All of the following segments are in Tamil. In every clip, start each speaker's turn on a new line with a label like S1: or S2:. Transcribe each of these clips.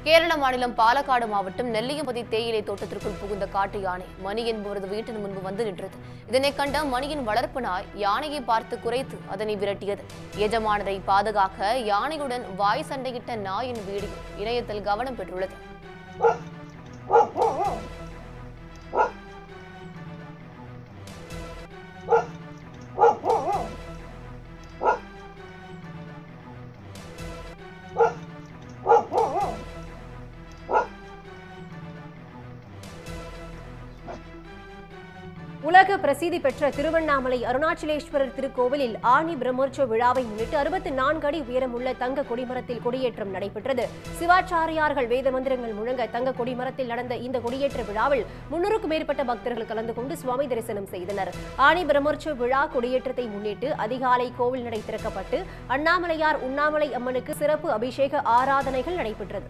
S1: கேரள மாநிலம் பாலக்காடு மாவட்டம் நெல்லியம்பதி தேயிலை தோட்டத்திற்குள் புகுந்த காட்டு யானை மணி என்பவரது வீட்டின் முன்பு வந்து நின்றது இதனை கண்ட மணியின் வளர்ப்பு நாய் யானையை பார்த்து குறைத்து அதனை விரட்டியது எஜமானரை பாதுகாக்க யானையுடன் வாய் சண்டையிட்ட நாயின் வீடியோ இணையத்தில் கவனம் பெற்றுள்ளது
S2: உலக பிரசித்தி பெற்ற திருவண்ணாமலை அருணாச்சலேஸ்வரர் திருக்கோவிலில் ஆணி பிரம்மோற்சவ விழாவை முன்னிட்டு அறுபத்தி நான்கு அடி உயரமுள்ள தங்க கொடிமரத்தில் கொடியேற்றம் நடைபெற்றது சிவாச்சாரியார்கள் வேத மந்திரங்கள் முழங்க தங்க கொடிமரத்தில் நடந்த இந்த கொடியேற்ற விழாவில் முன்னூறுக்கும் மேற்பட்ட பக்தர்கள் கலந்து கொண்டு சுவாமி தரிசனம் செய்தனர் ஆணி பிரம்மோற்சவ விழா கொடியேற்றத்தை முன்னிட்டு அதிகாலை கோவில் நடை திறக்கப்பட்டு அண்ணாமலையார் உண்ணாமலை அம்மனுக்கு சிறப்பு அபிஷேக ஆராதனைகள் நடைபெற்றது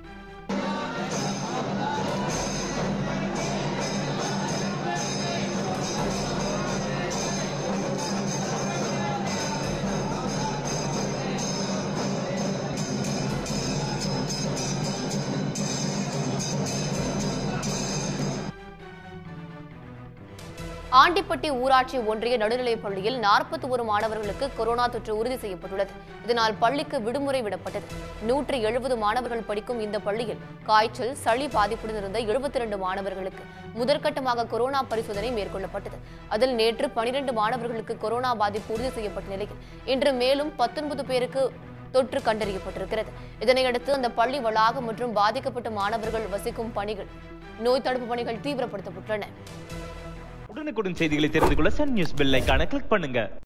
S1: ஆண்டிப்பட்டி ஊராட்சி ஒன்றிய நடுநிலைப் பள்ளியில் நாற்பத்தி ஒரு மாணவர்களுக்கு கொரோனா தொற்று உறுதி செய்யப்பட்டுள்ளது இதனால் பள்ளிக்கு விடுமுறை விடப்பட்டது நூற்றி எழுபது மாணவர்கள் படிக்கும் இந்த பள்ளியில் காய்ச்சல் சளி பாதிப்புடன் இருந்த எழுபத்தி இரண்டு மாணவர்களுக்கு முதற்கட்டமாக கொரோனா பரிசோதனை மேற்கொள்ளப்பட்டது அதில் நேற்று பனிரெண்டு மாணவர்களுக்கு கொரோனா பாதிப்பு உறுதி செய்யப்பட்ட நிலையில் இன்று மேலும் பத்தொன்பது பேருக்கு தொற்று கண்டறியப்பட்டிருக்கிறது இதனையடுத்து அந்த பள்ளி வளாகம் மற்றும் பாதிக்கப்பட்ட மாணவர்கள் வசிக்கும் பணிகள் நோய் தடுப்பு பணிகள் தீவிரப்படுத்தப்பட்டுள்ளன
S3: உடனுக்குடன் செய்திகளை தெரிந்து கொள்ள சன் நியூஸ் பெல் ஐகானை கிளிக் பண்ணுங்க